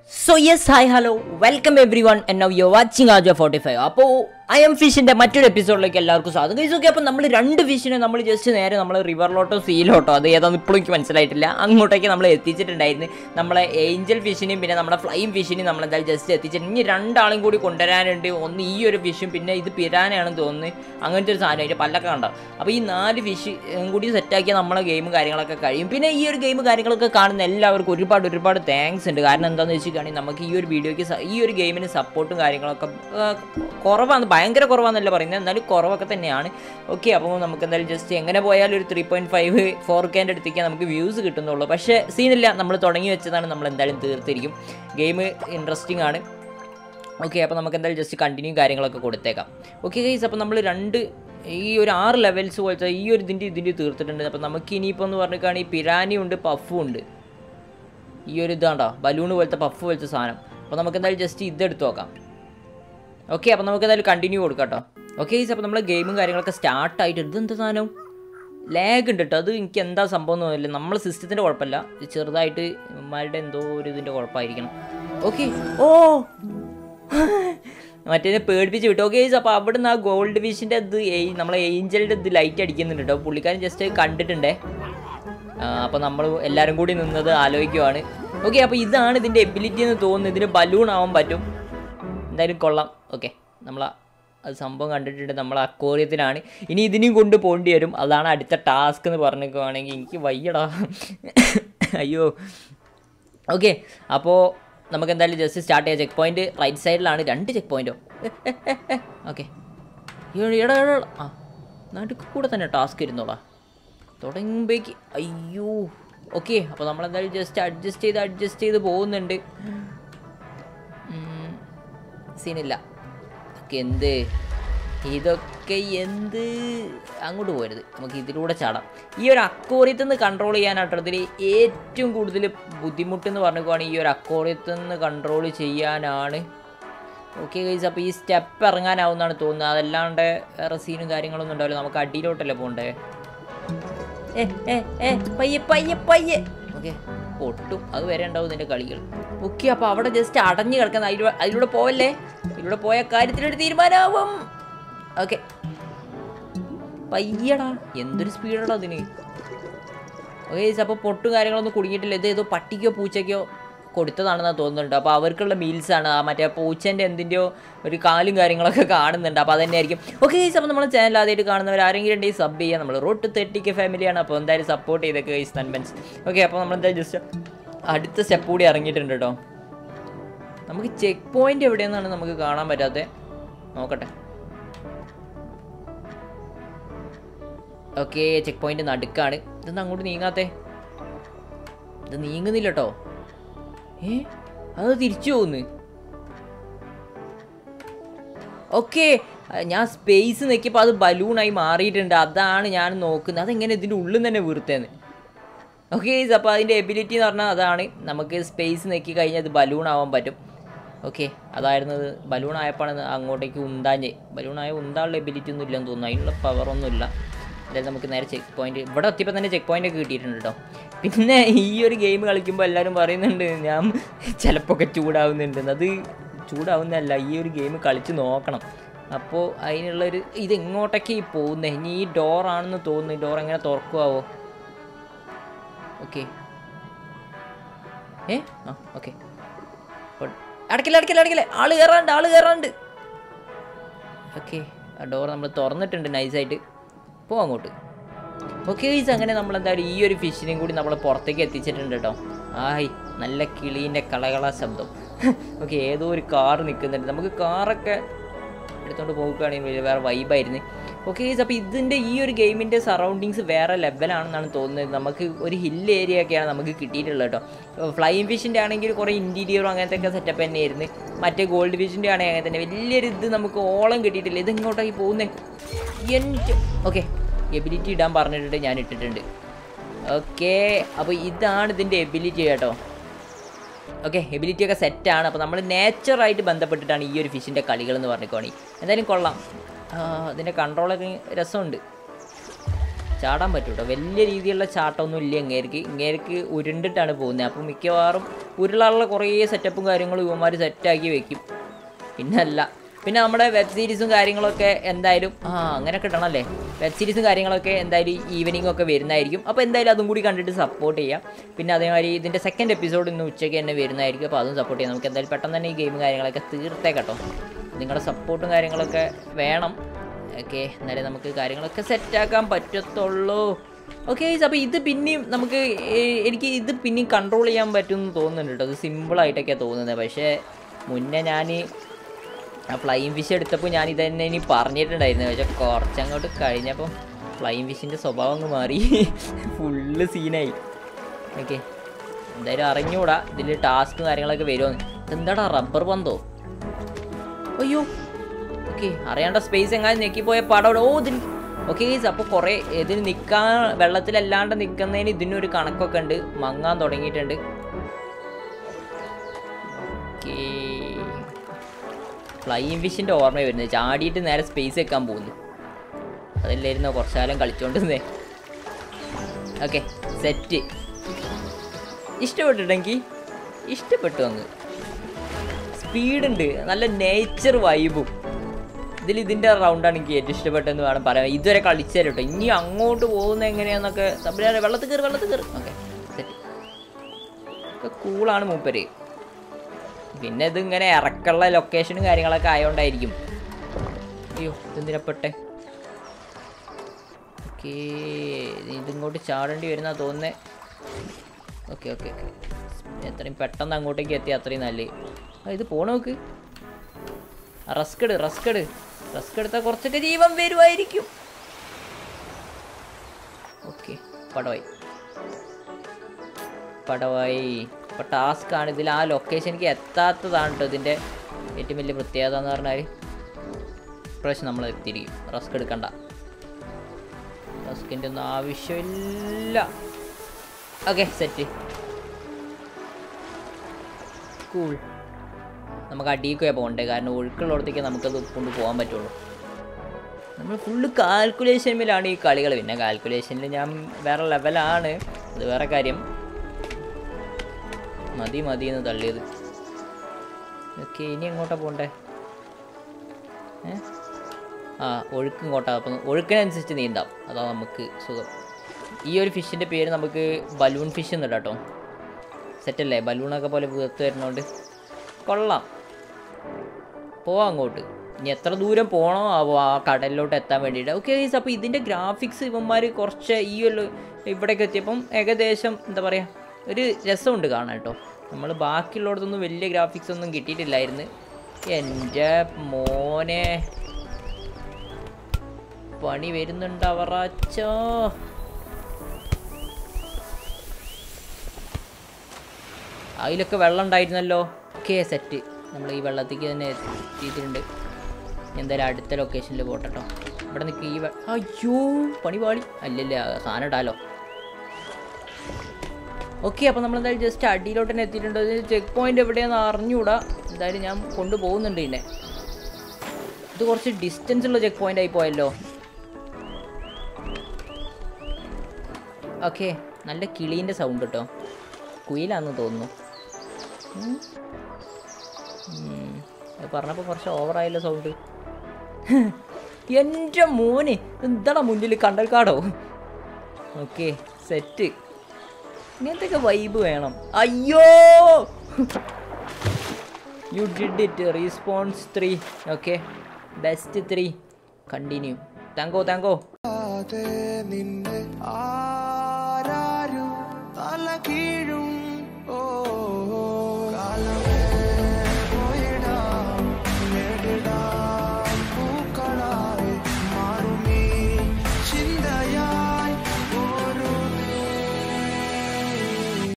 So yes hi hello welcome everyone and now you watching ആജോ forty five അപ്പോൾ I M ഫിഷിൻ്റെ മറ്റൊരു എപ്പിസോഡിലേക്ക് എല്ലാവർക്കും സ്വാഗതം കഴിച്ചു ഓക്കെ അപ്പോൾ നമ്മൾ രണ്ട് ഫിഷിനെ നമ്മൾ ജസ്റ്റ് നേരെ നമ്മൾ റിവറിലോട്ടോ സീലോട്ടോ അത് ഏതാണെന്ന് ഇപ്പോഴും എനിക്ക് മനസ്സിലായിട്ടില്ല അങ്ങോട്ടേക്ക് നമ്മൾ എത്തിച്ചിട്ടുണ്ടായിരുന്നു നമ്മളെ ഏഞ്ചൽ ഫിഷിനെയും പിന്നെ നമ്മുടെ ഫ്ലൈം ഫിഷിനെയും നമ്മൾ എന്തായാലും ജസ്റ്റ് എത്തിച്ചിട്ടുണ്ട് ഇനി രണ്ടാളും കൂടി കൊണ്ടുവരാനുണ്ട് ഒന്ന് ഈ ഒരു ഫിഷും പിന്നെ ഇത് പിരാനാണെന്ന് തോന്നുന്നു അങ്ങനത്തെ ഒരു സാധനം അതിൻ്റെ പല്ലൊക്കെ ഉണ്ടാവും അപ്പോൾ ഈ നാല് ഫിഷ് കൂടി സെറ്റാക്കിയ നമ്മളെ ഗെയിമും കാര്യങ്ങളൊക്കെ കഴിയും പിന്നെ ഈ ഒരു ഗെയിം കാര്യങ്ങളൊക്കെ കാണുന്ന എല്ലാവർക്കും ഒരുപാട് ഒരുപാട് താങ്ക്സ് ഉണ്ട് കാരണം എന്താണെന്ന് വെച്ചിട്ടുണ്ടെങ്കിൽ നമുക്ക് ഈ ഒരു വീഡിയോയ്ക്ക് സ- ഈ ഒരു ഗെയിമിന് സപ്പോർട്ടും കാര്യങ്ങളൊക്കെ ആ, കുറവാണ് ഭയങ്കര കുറവാന്നല്ല പറയുന്നത് എന്നാലും കുറവൊക്കെ തന്നെയാണ് ഓക്കെ അപ്പോൾ നമുക്ക് എന്തായാലും ജസ്റ്റ് എങ്ങനെ പോയാലും ഒരു ത്രീ പോയിൻറ്റ് ഫൈവ് ഫോർ കെൻ്റെ അടുത്തേക്ക് നമുക്ക് വ്യൂസ് കിട്ടുന്നുള്ളൂ പക്ഷേ സീനില്ല നമ്മൾ തുടങ്ങി വെച്ചതാണ് നമ്മൾ എന്തായാലും തീർത്തിരിക്കും ഗെയിം ഇൻട്രസ്റ്റിംഗ് ആണ് ഓക്കെ അപ്പോൾ നമുക്ക് എന്തായാലും ജസ്റ്റ് കണ്ടിന്യൂ കാര്യങ്ങളൊക്കെ കൊടുത്തേക്കാം ഓക്കെ ഗൈസ് അപ്പോൾ നമ്മൾ രണ്ട് ഈ ഒരു ആറ് ലെവൽസ് പോലത്തെ ഈ ഒരു ഇതിൻ്റെ ഇതിൻ്റെ തീർത്തിട്ടുണ്ട് അപ്പോൾ നമുക്ക് ഇനിയിപ്പോൾ എന്ന് പറഞ്ഞിട്ടാണ് ഈ പിരാനിയും ഉണ്ട് പഫും ഉണ്ട് ഈ ഒരു ഇതാണ്ടോ ബലൂൺ പോലത്തെ പഫ് പോലത്തെ സാധനം അപ്പോൾ നമുക്ക് എന്തായാലും ജസ്റ്റ് ഇതെടുത്ത് നോക്കാം ഓക്കെ അപ്പോൾ നമുക്ക് എന്തായാലും കണ്ടിന്യൂ കൊടുക്കാം കേട്ടോ ഓക്കെ ഗൈസ് അപ്പോൾ നമ്മൾ ഗെയിമും കാര്യങ്ങളൊക്കെ സ്റ്റാർട്ടായിട്ട് ഇതെന്താ സാധനം ലാഗ് ഉണ്ട് കേട്ടോ അത് എനിക്ക് എന്താ സംഭവം എന്ന് തോന്നില്ല നമ്മളെ സിസ്റ്റത്തിൻ്റെ കുഴപ്പമില്ല ഇത് ചെറുതായിട്ട് ഇവന്മാരുടെ എന്തോ ഒരു ഇതിൻ്റെ കുഴപ്പമായിരിക്കണം ഓക്കെ ഓ മറ്റേ പേടിപ്പിച്ച് വിട്ടു ഓക്കെ അപ്പോൾ അവിടുന്ന് ആ ഗോൾഡ് ഫിഷിൻ്റെ ഇത് ഏയ് നമ്മളെ ഏഞ്ചലിൻ്റെ ഇത് ലൈറ്റ് അടിക്കുന്നുണ്ട് കേട്ടോ പുള്ളിക്കാരൻ ജസ്റ്റ് കണ്ടിട്ടുണ്ടേ അപ്പോൾ നമ്മൾ എല്ലാവരും കൂടി നിന്നത് ആലോചിക്കുവാണ് ഓക്കെ അപ്പോൾ ഇതാണ് ഇതിൻ്റെ എബിലിറ്റി എന്ന് തോന്നുന്നു ഇതിന് ബലൂൺ ആവാൻ പറ്റും എന്തായാലും കൊള്ളാം ഓക്കെ നമ്മൾ അത് സംഭവം കണ്ടിട്ടുണ്ട് നമ്മൾ അക്വോറിയത്തിലാണ് ഇനി ഇതിനെയും കൊണ്ട് പോകേണ്ടി വരും അതാണ് അടുത്ത ടാസ്ക് എന്ന് പറഞ്ഞിരിക്കുവാണെങ്കിൽ എനിക്ക് വയ്യടാ അയ്യോ ഓക്കെ അപ്പോൾ നമുക്ക് എന്തായാലും ജസ്റ്റ് സ്റ്റാർട്ട് ചെയ്യാം ചെക്ക് പോയിന്റ് റൈറ്റ് സൈഡിലാണ് രണ്ട് ചെക്ക് പോയിന്റോ ഓക്കെ എടാ എടാ ആ നടുക്ക് കൂടെ തന്നെ ടാസ്ക് ഇരുന്നോടാ തുടങ്ങുമ്പോഴേക്ക് അയ്യോ ഓക്കെ അപ്പോൾ നമ്മളെന്തായാലും ജസ്റ്റ് അഡ്ജസ്റ്റ് ചെയ്ത് അഡ്ജസ്റ്റ് ചെയ്ത് പോകുന്നുണ്ട് ഉം, സീനില്ല ഒക്കെ എന്ത് ഇതൊക്കെ എന്ത് അങ്ങോട്ട് പോരുത് നമുക്ക് ഇതിലൂടെ ചാടാം ഈ ഒരു അക്കോറിയത്തിൽ നിന്ന് കൺട്രോൾ ചെയ്യാനായിട്ടതിൽ ഏറ്റവും കൂടുതൽ ബുദ്ധിമുട്ടെന്ന് പറഞ്ഞുകൊണ്ടാണ് ഈ ഒരു അക്കോറിയത്തിൽ നിന്ന് കൺട്രോൾ ചെയ്യാനാണ് ഓക്കെ ഗൈസ് അപ്പോൾ ഈ സ്റ്റെപ്പ് ഇറങ്ങാനാവുന്നതാണ് തോന്നുന്നത് അതല്ലാണ്ട് വേറെ സീനും കാര്യങ്ങളൊന്നും ഉണ്ടാവില്ല നമുക്ക് അടിയിലോട്ടല്ലേ പോകണ്ടേ ഏ ഏ ഏ പയ്യെ പയ്യെ പയ്യെ ഓക്കെ പൊട്ടും അത് വരെ ഉണ്ടാവും ഇതിൻ്റെ കളികൾ ഓക്കെ അപ്പോൾ അവിടെ ജസ്റ്റ് അടഞ്ഞു കിടക്കുന്ന അതിലൂടെ അതിലൂടെ പോവല്ലേ ഇതിലൂടെ പോയ കാര്യത്തിലൊരു തീരുമാനമാവും ഓക്കെ പയ്യടാ എന്തൊരു സ്പീഡാടാ അതിന് ഓക്കെ അപ്പോൾ പൊട്ടും കാര്യങ്ങളൊന്നും കുടുങ്ങിയിട്ടില്ല ഇത് ഏതോ പട്ടിക്കോ പൂച്ചയ്ക്കോ കൊടുത്തതാണെന്നാണ് തോന്നുന്നുണ്ട് അപ്പോൾ അവർക്കുള്ള മീൽസാണ് ആ മറ്റേ പൂച്ചൻ്റെ എന്തിൻ്റെയോ ഒരു കാലും കാര്യങ്ങളൊക്കെ കാണുന്നുണ്ട് അപ്പോൾ അതന്നെ ആയിരിക്കും ഓക്കെ ഗൈസ് അപ്പോൾ നമ്മുടെ ചാനൽ ആദ്യമായിട്ട് കാണുന്നവർ ആരെങ്കിലും ഉണ്ടെങ്കിൽ സബ് ചെയ്യാം നമ്മൾ റോട്ട് തേർട്ടി കെ ഫാമിലിയാണ് അപ്പോൾ എന്തായാലും സപ്പോർട്ട് ചെയ്തൊക്കെ ഗൈസ് നൻമൻസ് ഓക്കെ അപ്പോൾ നമ്മൾ എന്തായാലും ജസ്റ്റ് അടുത്ത സ്റ്റെപ്പ് കൂടി ഇറങ്ങിയിട്ടുണ്ട് കേട്ടോ നമുക്ക് ചെക്ക് പോയിന്റ് എവിടെയെന്നാണ് നമുക്ക് കാണാൻ പറ്റാത്തത് നോക്കട്ടെ ഓക്കെ ചെക്ക് പോയിന്റ് നടുക്കാണ് ഇതൊന്നും അങ്ങോട്ട് നീങ്ങാത്തേ ഇത് നീങ്ങുന്നില്ല കേട്ടോ ഏ അത് തിരിച്ചു പോകുന്നു ഓക്കെ ഞാൻ സ്പേസ് നോക്കിയപ്പോൾ അത് ബലൂണായി മാറിയിട്ടുണ്ട് അതാണ് ഞാൻ നോക്കുന്നത് അതെങ്ങനെ ഇതിൻ്റെ ഉള്ളിൽ തന്നെ വീർത്തേന്ന് ഓക്കെ അപ്പോൾ അതിൻ്റെ എബിലിറ്റി എന്ന് പറഞ്ഞാൽ അതാണ് നമുക്ക് സ്പേസ് നോക്കി കഴിഞ്ഞാൽ അത് ബലൂൺ ആവാൻ പറ്റും ഓക്കെ അതായിരുന്നു ബലൂൺ ആയപ്പോഴാണ് അങ്ങോട്ടേക്ക് ഉന്താഞ്ഞ് ബലൂണായ ഉന്താനുള്ള എബിലിറ്റി ഒന്നും ഇല്ലെന്ന് തോന്നുന്നു അതിനുള്ള പവറൊന്നും ഇല്ല അതായത് നമുക്ക് നേരെ ചെക്ക് പോയിന്റ് ഇവിടെ എത്തിയപ്പോൾ തന്നെ ചെക്ക് പോയിന്റ് ഒക്കെ കിട്ടിയിട്ടുണ്ട് കേട്ടോ പിന്നെ ഈ ഒരു ഗെയിം കളിക്കുമ്പോൾ എല്ലാവരും പറയുന്നുണ്ട് ഞാൻ ചിലപ്പോൾ ഒക്കെ ചൂടാവുന്നുണ്ട് അത് ചൂടാവുന്നതല്ല ഈ ഒരു ഗെയിം കളിച്ച് നോക്കണം അപ്പോൾ അതിനുള്ളൊരു ഇത് എങ്ങോട്ടൊക്കെ ഈ പോകുന്നത് ഇനി ഈ ഡോറാണെന്ന് തോന്നുന്നു ഡോർ എങ്ങനെ തുറക്കുമാവോ ഓക്കെ ഏ ആ ഓക്കെ അടക്കില്ല അടക്കില്ല അടക്കില്ല ആള് കയറാണ്ട് ആള് കയറാണ്ട് ഓക്കെ ആ ഡോർ നമ്മൾ തുറന്നിട്ടുണ്ട് നൈസായിട്ട് പോ അങ്ങോട്ട് ഓക്കെ ഗൈസ് അങ്ങനെ നമ്മൾ എന്തായാലും ഈ ഒരു ഫിഷിനെയും കൂടി നമ്മൾ പുറത്തേക്ക് എത്തിച്ചിട്ടുണ്ട് കേട്ടോ ആയ് നല്ല കിളീൻ്റെ കളകള ശബ്ദം ഓക്കെ ഏതോ ഒരു കാർ നിൽക്കുന്നുണ്ട് നമുക്ക് കാറൊക്കെ എടുത്തോണ്ട് പോകുകയാണെങ്കിൽ വലിയ വേറെ വൈബായിരുന്നു ഓക്കെ ഗൈസ് അപ്പോൾ ഇതിൻ്റെ ഈ ഒരു ഗെയിമിൻ്റെ സറൗണ്ടിങ്സ് വേറെ ലെവലാണെന്നാണ് തോന്നുന്നത് നമുക്ക് ഒരു ഹിൽ ഏരിയ ഒക്കെയാണ് നമുക്ക് കിട്ടിയിട്ടുള്ളത് കേട്ടോ ഫ്ലൈയിങ് ഫിഷിൻ്റെ ആണെങ്കിൽ കുറേ ഇൻറ്റീരിയറും അങ്ങനത്തെ ഒക്കെ സെറ്റപ്പ് തന്നെയായിരുന്നു മറ്റേ ഗോൾഡ് ഫിഷിൻ്റെ ആണെങ്കിൽ അങ്ങനെ തന്നെ വലിയൊരു ഇത് നമുക്ക് ഓളം കിട്ടിയിട്ടില്ല ഇത് ഇങ്ങോട്ടായി പോകുന്നത് എൻ്റെ ഓക്കെ എബിലിറ്റി ഇടാൻ പറഞ്ഞിട്ടുണ്ട് ഞാൻ ഇട്ടിട്ടുണ്ട് ഓക്കെ അപ്പോൾ ഇതാണ് ഇതിൻ്റെ എബിലിറ്റി കേട്ടോ ഓക്കെ എബിലിറ്റി ഒക്കെ സെറ്റാണ് അപ്പോൾ നമ്മൾ നേച്ചറായിട്ട് ബന്ധപ്പെട്ടിട്ടാണ് ഈ ഒരു ഫിഷിൻ്റെ കളികൾ എന്ന് പറഞ്ഞിക്കോണി എന്തായാലും കൊള്ളാം ആ, അതിൻ്റെ കൺട്രോളൊക്കെ രസമുണ്ട് ചാടാൻ പറ്റും കേട്ടോ വലിയ രീതിയിലുള്ള ചാട്ടമൊന്നും ഇല്ല ഇങ്ങേർക്ക് ഇങ്ങേർക്ക് ഉരുണ്ടിട്ടാണ് പോകുന്നത് അപ്പം മിക്കവാറും ഉരുളാനുള്ള കുറേ സെറ്റപ്പും കാര്യങ്ങളും ഇവന്മാർ സെറ്റാക്കി വെക്കും പിന്നെ അല്ല പിന്നെ നമ്മുടെ വെബ് സീരീസും കാര്യങ്ങളൊക്കെ എന്തായാലും ആ അങ്ങനെ കിട്ടണമല്ലേ വെബ് സീരീസും കാര്യങ്ങളൊക്കെ എന്തായാലും ഈവനിങ് ഒക്കെ വരുന്നതായിരിക്കും അപ്പോൾ എന്തായാലും അതും കൂടി കണ്ടിട്ട് സപ്പോർട്ട് ചെയ്യാം പിന്നെ അതേമാതിരി ഇതിൻ്റെ സെക്കൻഡ് എപ്പിസോഡ് ഇന്ന് ഉച്ചയ്ക്ക് തന്നെ വരുന്നതായിരിക്കും അപ്പോൾ അതും സപ്പോർട്ട് ചെയ്യാം നമുക്ക് എന്തായാലും പെട്ടെന്ന് തന്നെ ഈ ഗെയിം കാര്യങ്ങളൊക്കെ തീർത്തേക്കട്ടോ നിങ്ങളുടെ സപ്പോർട്ടും കാര്യങ്ങളൊക്കെ വേണം ഓക്കെ എന്നാലേ നമുക്ക് കാര്യങ്ങളൊക്കെ സെറ്റാക്കാൻ പറ്റത്തുള്ളൂ ഓക്കെ അപ്പോൾ ഇത് പിന്നെയും നമുക്ക് ഏ- എനിക്ക് ഇത് പിന്നെയും കൺട്രോൾ ചെയ്യാൻ പറ്റുമെന്ന് തോന്നുന്നുണ്ട് കേട്ടോ അത് സിമ്പിളായിട്ടൊക്കെയാണ് തോന്നുന്നത് പക്ഷേ മുന്നേ ഞാൻ ആ ഫ്ലൈയിങ് ഫിഷ് എടുത്തപ്പോൾ ഞാൻ ഇത് തന്നെ ഇനി പറഞ്ഞിട്ടുണ്ടായിരുന്നു പക്ഷെ കുറച്ചങ്ങോട്ട് കഴിഞ്ഞപ്പം ഫ്ലൈയിങ് ഫിഷിൻ്റെ സ്വഭാവം അങ്ങ് മാറി ഫുള്ള് സീനായി ഓക്കെ എന്തായാലും അറിഞ്ഞൂടാ ഇതിൽ ടാസ്കും കാര്യങ്ങളൊക്കെ വരുമോ എന്താടാ റബ്ബർ പന്തോ അയ്യോ ഓക്കെ അറിയാണ്ട സ്പേസ് എങ്ങാനും ഞെക്കിപ്പോയ പടം ഓ ഇതിന് ഓക്കെ അപ്പോൾ കുറേ ഇതിന് നിൽക്കാൻ വെള്ളത്തിലല്ലാണ്ട് നിൽക്കുന്നതിന് ഇതിനൊരു കണക്കൊക്കെ ഉണ്ട് മങ്ങാൻ തുടങ്ങിയിട്ടുണ്ട് ഓക്കേ ഫ്ലൈയിങ് ഫിഷിൻ്റെ ഓർമ്മ വരുന്നത് ചാടിയിട്ട് നേരെ സ്പേസ് വെക്കാൻ പോകുന്നു അതല്ലായിരുന്നു കുറച്ചു കാലം കളിച്ചോണ്ടിരുന്നേ ഓക്കെ സെറ്റ് ഇഷ്ടപ്പെട്ടിട്ടെങ്കിൽ ഇഷ്ടപ്പെട്ടു അങ്ങ് സ്പീഡുണ്ട് നല്ല നേച്ചർ വൈബും ഇതിൽ ഇതിൻ്റെ റൗണ്ടാണ് എനിക്ക് ഏറ്റവും ഇഷ്ടപ്പെട്ടതെന്ന് വേണം പറയാൻ ഇതുവരെ കളിച്ചാലും കേട്ടോ ഇനി അങ്ങോട്ട് പോകുന്നത് എങ്ങനെയാന്നൊക്കെ തമ്മിൽ വെള്ളത്തിൽ കയറി വെള്ളത്തിൽ കയറി ഓക്കെ സെറ്റ് ഒക്കെ കൂളാണ് മൂപ്പര് പിന്നെ ഇത് ഇങ്ങനെ ഇറക്കുള്ള ലൊക്കേഷനും കാര്യങ്ങളൊക്കെ ആയതുകൊണ്ടായിരിക്കും അയ്യോ ഇതെന്തിനപ്പെട്ടെ ഓക്കേ ഇതിങ്ങോട്ട് ചാടേണ്ടി വരുന്ന തോന്നുന്നേ ഓക്കെ ഓക്കെ എത്രയും പെട്ടെന്ന് അങ്ങോട്ടേക്ക് എത്തി അത്രയും നല്ല ആ ഇത് പോണ നോക്ക് റസ്ക് എടു റസ്ക് എടു റസ്ക് എടുത്താൽ കുറച്ചൊക്കെ ജീവൻ വരുമായിരിക്കും ഓക്കെ പടവായി പടവായി ഇപ്പോൾ ടാസ്ക് ആണ് ഇതിൽ ആ ലൊക്കേഷനിലേക്ക് എത്താത്തതാണ് കേട്ടോ ഇതിൻ്റെ ഏറ്റവും വലിയ പ്രത്യേകത എന്ന് പറഞ്ഞാൽ പ്രാവശ്യം നമ്മൾ എത്തിയിരിക്കും റസ്ക് എടുക്കണ്ട റസ്കിൻ്റെ ഒന്നും ആവശ്യമില്ല ഓക്കെ സെറ്റ് കൂൾ നമുക്ക് അടിയിക്കുക പോകണ്ടേ കാരണം ഒഴുക്കുള്ളിടത്തേക്ക് നമുക്കത് കൊണ്ട് പോകാൻ പറ്റുള്ളൂ നമ്മൾ ഫുള്ള് കാൽക്കുലേഷനിലാണ് ഈ കളികൾ പിന്നെ കാൽക്കുലേഷനിൽ ഞാൻ വേറെ ലെവലാണ് അത് വേറെ കാര്യം മതി മതി എന്ന് തള്ളിയത് ഓക്കെ ഇനി എങ്ങോട്ടാ പോണ്ടേ ഏ ആ ഒഴുക്ക് ഇങ്ങോട്ടാ അപ്പം ഒഴുക്കിനനുസരിച്ച് നീന്താം അതാ നമുക്ക് സുഖം ഈ ഒരു ഫിഷിൻ്റെ പേര് നമുക്ക് ബലൂൺ ഫിഷ് എന്നിട്ട് കേട്ടോ സെറ്റല്ലേ ബലൂണൊക്കെ പോലെ വീർത്ത് വരുന്നോണ്ട് കൊള്ളാം പോവാം അങ്ങോട്ട് ഇനി എത്ര ദൂരം പോകണോ ആവോ ആ കടലിലോട്ട് എത്താൻ വേണ്ടിയിട്ട് ഓക്കെ അപ്പോൾ ഇതിൻ്റെ ഗ്രാഫിക്സ് ഇവന്മാർ കുറച്ച് ഈ ഒരു ഇവിടേക്ക് എത്തിയപ്പം ഏകദേശം എന്താ പറയുക ഒരു രസമുണ്ട് കാണാൻ കേട്ടോ നമ്മൾ ബാക്കിയുള്ളിടത്തൊന്നും വലിയ ഗ്രാഫിക്സ് ഒന്നും കിട്ടിയിട്ടില്ലായിരുന്നു എൻ്റെ മോനെ പണി വരുന്നുണ്ട് അവറാച്ചോ അതിലൊക്കെ വെള്ളം ഉണ്ടായിരുന്നല്ലോ ഓക്കെ സെറ്റ് നമ്മൾ ഈ വെള്ളത്തേക്ക് തന്നെ എത്തിയിട്ടുണ്ട് എന്തായാലും അടുത്ത ലൊക്കേഷനിൽ പോട്ടെട്ടോ ഇവിടെ നിൽക്കുക ഈ വെ- അയ്യോ പണി പാളി അല്ലല്ല സാധനം ഇടാലോ ഓക്കെ അപ്പോൾ നമ്മൾ എന്തായാലും ജസ്റ്റ് അടിയിലോട്ട് തന്നെ എത്തിയിട്ടുണ്ട് ചെക്ക് പോയിന്റ് എവിടെയാണെന്ന് അറിഞ്ഞുകൂടാ എന്തായാലും ഞാൻ കൊണ്ടുപോകുന്നുണ്ട് ഇതിനെ ഇത് കുറച്ച് ഡിസ്റ്റൻസ് ഉള്ള ചെക്ക് പോയിന്റ് ആയി പോയല്ലോ ഓക്കെ നല്ല കിളീൻ്റെ സൗണ്ട് കേട്ടോ കുയിലാന്ന് തോന്നുന്നു ഉം. ഉം. അത് പറഞ്ഞപ്പോൾ കുറച്ച് ഓവറായല്ലോ സൗണ്ട് എൻ്റെ മോന് എന്താടാ മുന്നിൽ കണ്ടൽക്കാടോ ഓക്കെ സെറ്റ് ഇങ്ങനത്തെ വൈബ് വേണം അയ്യോ you did it response three okay best three continue താങ്കോ താങ്കോ അതെ നിന്നെ ആരാരും തല കീഴു